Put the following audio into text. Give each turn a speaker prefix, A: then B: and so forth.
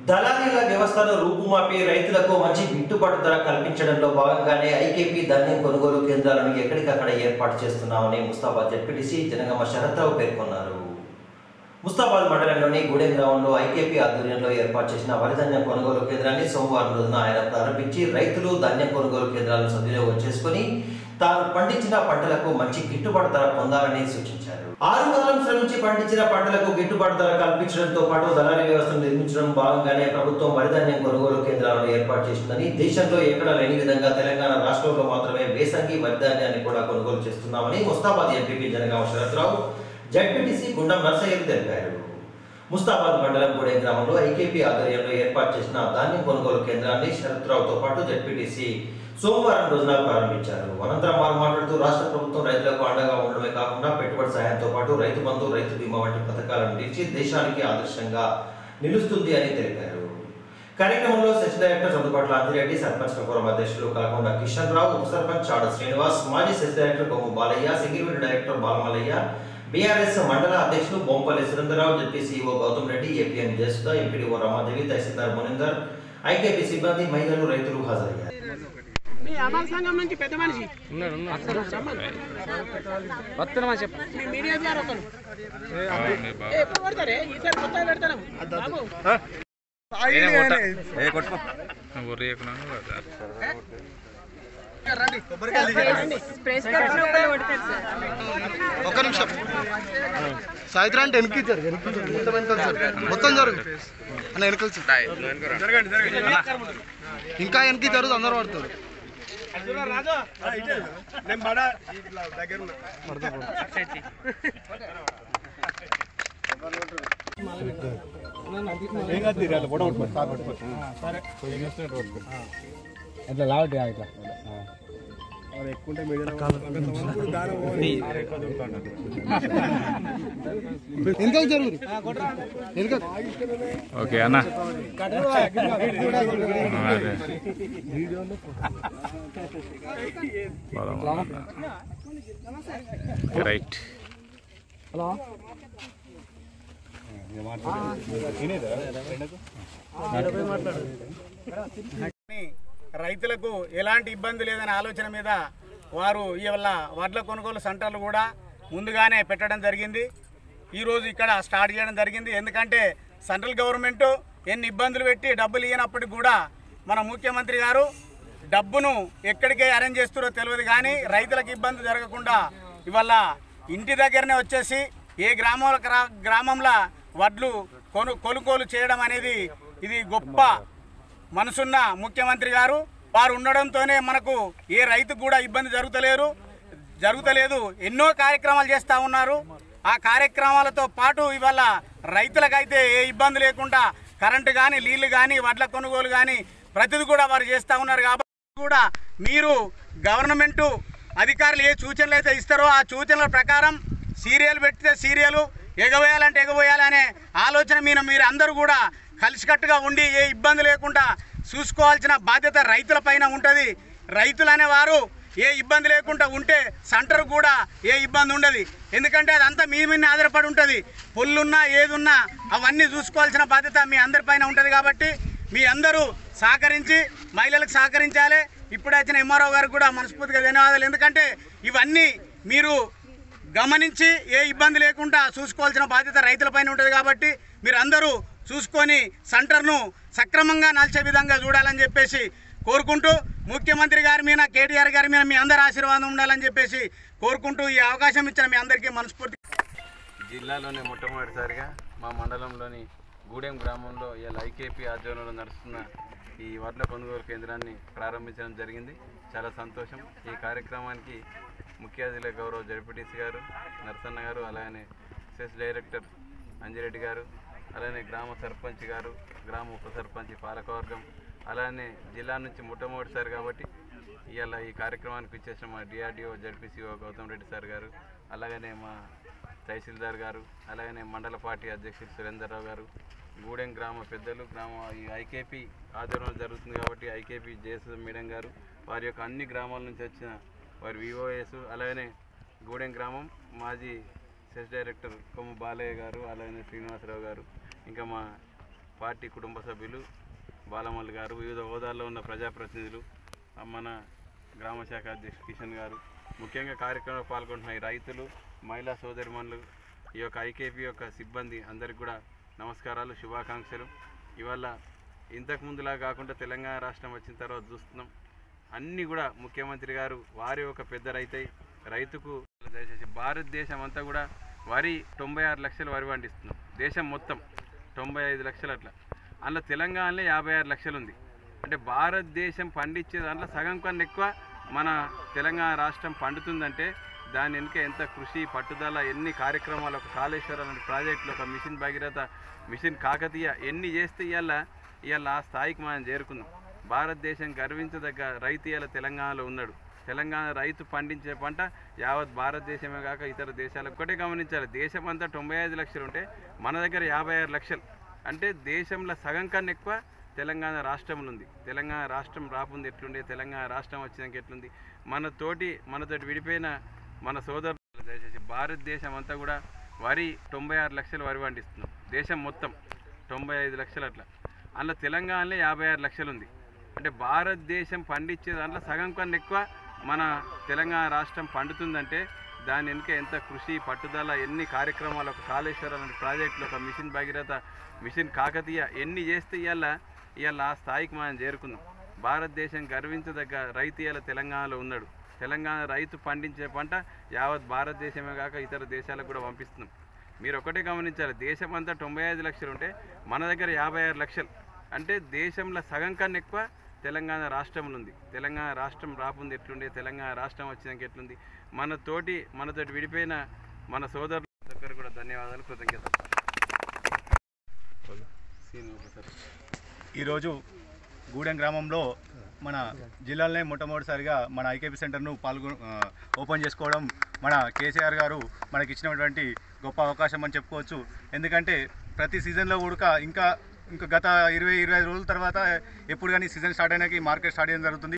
A: దళారీల వ్యవస్థను రూపుమాపి రైతులకు మంచి గిట్టుబాటు ధర కల్పించడంలో భాగంగానే ఐకేపీ ధాన్యం కొనుగోలు కేంద్రాలను ఎక్కడికక్కడ ఏర్పాటు చేస్తున్నామని ముస్తాబాద్ జడ్పీటీసీ జనగామ శరత్రావు పేర్కొన్నారు ముస్తాబాద్ మండలంలోని గూడెం గ్రామంలో ఐకేపీ ఆధ్వర్యంలో ఏర్పాటు చేసిన వరి ధాన్యం కొనుగోలు కేంద్రాన్ని సోమవారం రోజున ఆయన ప్రారంభించి రైతులు ధాన్యం కొనుగోలు కేంద్రాలను సద్వినియోగం చేసుకుని తాను పండించిన పంటలకు మంచి గిట్టుబాటు ధర పొందాలని సూచించారు ఆరు కాలం శ్రమించి పండించిన పంటలకు గిట్టుబాటు ధర కల్పించడంతో పాటు దళారీ వ్యవస్థను నిర్మించడం భాగంగానే ప్రభుత్వం వరిధాన్యం కొనుగోలు కేంద్రాలను ఏర్పాటు చేసిందని దేశంలో ఎక్కడా లేని విధంగా తెలంగాణ రాష్ట్రంలో మాత్రమే వేసంగి వరిధాన్యాన్ని కూడా కొనుగోలు చేస్తున్నామని ముస్తాబాద్ ఎంపీపీ జనగామ శరత్రావు జడ్పీటీసీ గుండం నర్సయ్యలు తెలిపారు ముస్తాబాద్ మండలం గూడెం గ్రామంలో ఐకేపీ ఆధ్వర్యంలో ఏర్పాటు చేసిన ధాన్యం కొనుగోలు కేంద్రాన్ని శరత్రావుతో పాటు జడ్పీటీసీ సోమవారం రోజున ప్రారంభించారు అనంతరం వారు మాట్లాడుతూ రాష్ట్ర ప్రభుత్వం రైతులకు అండగా ఉండడమే కాకుండా పెట్టుబడి సాయంతో పాటు రైతు బంధు రైతు బీమా వంటి పథకాలను నిలిచి దేశానికి ఆదర్శంగా నిలుస్తుంది అని తెలిపారు కార్యక్రమంలో cess director Chandubatla Anjireddy sarpanch forum అధ్యక్షులు కలకొండ కిషన్ రావు ఉప సర్పంచ్ చాడ శ్రీనివాస్ మాజీ cess director Kommu Balaiah Singirividi director Balamallaiah BRS మండల అధ్యక్షులు Bompalli Surendrarao ZP CEO Gautam Reddy APM Jayasudha MPDO Ramadevi tahsildar Munindar IKP సిబ్బంది మహిళలు రైతులు హాజరయ్యారు
B: మీ అమర సంఘం నుంచి పెద్ద మనిషి
C: వస్తున్నామని చెప్పు
B: మీ మీడియా ద్వారా ఒకరు ఏ, ఎప్పుడు కొడతారే ఈసారి కొత్తగా పెడతాను బాబు
D: ఒక్క నిమిషం సాయంత్రం అంటే వెనక్కి ఇచ్చారు వెనక్కి ఇచ్చారు. మొత్తం వెనకాల సార్ మొత్తం జరుగు అన్న వెనకాల సార్ ఇంకా వెనక్కి జరుగు అందరూ పడతారు
C: ఇట్లా లావటి ఇట్లా
D: వెనకాల జరుగు వెనకాల
E: ఓకే అన్న రైట్
F: రైతులకు ఎలాంటి ఇబ్బంది లేదనే ఆలోచన మీద వారు ఇవాళ వడ్ల కొనుగోలు సెంటర్లు కూడా ముందుగానే పెట్టడం జరిగింది ఈరోజు ఇక్కడ స్టార్ట్ చేయడం జరిగింది ఎందుకంటే సెంట్రల్ గవర్నమెంట్ ఎన్ని ఇబ్బందులు పెట్టి డబ్బులు ఇవ్వనప్పటికి కూడా మన ముఖ్యమంత్రి గారు డబ్బును ఎక్కడికే అరేంజ్ చేస్తారో తెలియదు కానీ రైతులకు ఇబ్బంది జరగకుండా ఇవాళ ఇంటి దగ్గరనే వచ్చేసి ఏ గ్రామంలో గ్రామంలో వడ్లు కొను కొనుగోలు చేయడం అనేది ఇది గొప్ప మనసున్న ముఖ్యమంత్రి గారు వారు ఉండడంతోనే మనకు ఏ రైతు కూడా ఇబ్బంది జరుగుతలేరు జరుగుతలేదు ఎన్నో కార్యక్రమాలు చేస్తూ ఉన్నారు ఆ కార్యక్రమాలతో పాటు ఇవాళ రైతులకైతే ఏ ఇబ్బంది లేకుండా కరెంటు కానీ నీళ్లు కానీ వడ్ల కొనుగోలు కానీ ప్రతిది కూడా వారు చేస్తూ ఉన్నారు కాబట్టి కూడా మీరు గవర్నమెంట్ అధికారులు ఏ సూచనలు అయితే ఇస్తారో ఆ సూచనల ప్రకారం సీరియల్ పెడితే సీరియల్ ఎగవేయాలంటే ఎగవేయాలనే ఆలోచన మీద మీరు అందరూ కూడా కలిసికట్టుగా ఉండి ఏ ఇబ్బంది లేకుండా చూసుకోవాల్సిన బాధ్యత రైతుల పైన ఉంటుంది రైతులు అనేవారు ఏ ఇబ్బంది లేకుండా ఉంటే సెంటర్ కూడా ఏ ఇబ్బంది ఉండదు ఎందుకంటే అదంతా మీ మీద ఆధారపడి ఉంటుంది పొల్లున్నా ఏదున్నా అవన్నీ చూసుకోవాల్సిన బాధ్యత మీ అందరిపైన ఉంటుంది కాబట్టి మీ అందరూ సహకరించి మహిళలకు సహకరించాలి ఇప్పుడు వచ్చిన ఎంఆర్ఓ గారికి కూడా మనస్ఫూర్తిగా ధన్యవాదాలు ఎందుకంటే ఇవన్నీ మీరు గమనించి ఏ ఇబ్బంది లేకుండా చూసుకోవాల్సిన బాధ్యత రైతులపైన ఉంటుంది కాబట్టి మీరు అందరూ చూసుకొని సెంటర్ను సక్రమంగా నలిచే విధంగా చూడాలని చెప్పేసి కోరుకుంటూ ముఖ్యమంత్రి గారి మీద కేటీఆర్ గారి మీద మీ అందరి ఆశీర్వాదం ఉండాలని చెప్పేసి కోరుకుంటూ ఈ అవకాశం ఇచ్చిన మీ అందరికీ మనస్ఫూర్తి
G: జిల్లాలోనే మొట్టమొదటిసారిగా మా మండలంలోని గూడెం గ్రామంలో ఇలా ఐకేపీ ఆధ్వర్యంలో నడుస్తున్న ఈ వడ్ల కొనుగోలు కేంద్రాన్ని ప్రారంభించడం జరిగింది చాలా సంతోషం ఈ కార్యక్రమానికి ముఖ్య అతిథుల గౌరవ జడ్పీటీసీ గారు నరసన్న గారు అలానే సెస్ డైరెక్టర్ అంజిరెడ్డి గారు అలానే గ్రామ సర్పంచ్ గారు గ్రామ ఉప సర్పంచ్ పాలకవర్గం అలానే జిల్లా నుంచి మొట్టమొదటిసారి కాబట్టి ఇవాళ ఈ కార్యక్రమానికి ఇచ్చేసిన మా DRDO ZP CEO Gautam Reddy sir గారు అలాగనే మా తహసీల్దార్ గారు అలాగనే మండల పార్టీ అధ్యక్షులు సురేందర్రావు గారు గూడెం గ్రామ పెద్దలు గ్రామ ఈ ఐకేపీ ఆధ్వర్యంలో జరుగుతుంది కాబట్టి ఐకేపీ జేసు మేడం గారు వారి యొక్క అన్ని గ్రామాల నుంచి వచ్చిన వారి విఓఎస్ అలాగనే గూడెం గ్రామం మాజీ సెస్ డైరెక్టర్ కొమ్ము బాలయ్య గారు అలాగనే శ్రీనివాసరావు గారు ఇంకా మా పార్టీ కుటుంబ సభ్యులు బాలమల్లి గారు వివిధ హోదాల్లో ఉన్న ప్రజాప్రతినిధులు ఆ, మన గ్రామ శాఖ అధ్యక్షుడు కిషన్ గారు ముఖ్యంగా కార్యక్రమంలో పాల్గొంటున్న ఈ రైతులు మహిళా సోదరిమణులు ఈ యొక్క ఐకేపీ యొక్క సిబ్బంది అందరికి కూడా నమస్కారాలు శుభాకాంక్షలు ఇవాళ ఇంతకు ముందులా కాకుండా తెలంగాణ రాష్ట్రం వచ్చిన తర్వాత చూస్తున్నాం అన్నీ కూడా ముఖ్యమంత్రి గారు వారి ఒక పెద్ద రైతై రైతుకు దయచేసి భారతదేశం అంతా కూడా వరి తొంభై ఆరు లక్షలు వరి పండిస్తున్నాం దేశం మొత్తం తొంభై ఐదు లక్షలు అట్లా అందులో తెలంగాణలో యాభై ఆరు లక్షలు ఉంది అంటే భారతదేశం పండించే దాంట్లో సగం కన్నా ఎక్కువ మన తెలంగాణ రాష్ట్రం పండుతుందంటే దాని వెనుక ఎంత కృషి పట్టుదల ఎన్ని కార్యక్రమాలు ఒక కాళేశ్వరం లాంటి ప్రాజెక్టులు ఒక మిషన్ భగీరథ మిషన్ కాకతీయ ఎన్ని చేస్తే ఇవాళ ఇవాళ ఆ స్థాయికి మనం చేరుకుందాం భారతదేశం గర్వించదగ్గ రైతు ఇవాళ తెలంగాణలో ఉన్నాడు తెలంగాణ రైతు పండించే పంట యావత్ భారతదేశమే కాక ఇతర దేశాలు ఒక్కటే గమనించాలి దేశం అంతా తొంభై ఐదు లక్షలు ఉంటే మన దగ్గర యాభై ఆరు లక్షలు అంటే దేశంలో సగం కన్నా ఎక్కువ తెలంగాణ రాష్ట్రంలో ఉంది తెలంగాణ రాష్ట్రం రాపుంది ఎట్లుండే తెలంగాణ రాష్ట్రం వచ్చినాక ఎట్లుంది మన తోటి మనతోటి విడిపోయిన మన సోదరులు దయచేసి భారతదేశం అంతా కూడా వరి తొంభై ఆరు లక్షలు వరి పండిస్తున్నాం దేశం మొత్తం తొంభై ఐదు లక్షలు అట్లా అందులో తెలంగాణలో యాభై ఆరు లక్షలు ఉంది అంటే భారతదేశం పండించే దాంట్లో సగం కన్నా ఎక్కువ మన తెలంగాణ రాష్ట్రం పండుతుందంటే దాని వెనుక ఎంత కృషి పట్టుదల ఎన్ని కార్యక్రమాలు ఒక కాళేశ్వరం లాంటి ప్రాజెక్టులు ఒక మిషన్ భగీరథ మిషన్ కాకతీయ ఎన్ని చేస్తే ఇవాళ ఇవాళ ఆ స్థాయికి మనం చేరుకుందాం భారతదేశం గర్వించదగ్గ రైతు ఇవాళ తెలంగాణలో ఉన్నాడు తెలంగాణ రైతు పండించే పంట యావత్ భారతదేశమే కాక ఇతర దేశాలకు కూడా పంపిస్తున్నాం మీరు ఒకటే గమనించాలి దేశం అంతా తొంభై ఐదు లక్షలు ఉంటే మన దగ్గర యాభై ఆరు లక్షలు అంటే దేశంలో సగం కన్నా ఎక్కువ తెలంగాణ రాష్ట్రంలో ఉంది తెలంగాణ రాష్ట్రం రాపుంది ఎట్లుండే తెలంగాణ రాష్ట్రం వచ్చినాక ఎట్లుంది మన తోటి మనతోటి విడిపోయిన మన సోదరుల దగ్గర కూడా ధన్యవాదాలు కృతజ్ఞతలు సీన్ సార్
H: ఈరోజు గూడెం గ్రామంలో మన జిల్లాలోనే మొట్టమొదటిసారిగా మన ఐకేపీ సెంటర్ను పాల్గొ ఆ, ఓపెన్ చేసుకోవడం మన కేసీఆర్ గారు మనకి ఇచ్చినటువంటి గొప్ప అవకాశం అని చెప్పుకోవచ్చు ఎందుకంటే ప్రతి సీజన్లో కూడా ఇంకా ఇంకా గత ఇరవై ఇరవై ఐదు రోజుల తర్వాత ఎప్పుడు కానీ సీజన్ స్టార్ట్ అయినాక ఈ మార్కెట్ స్టార్ట్ చేయడం జరుగుతుంది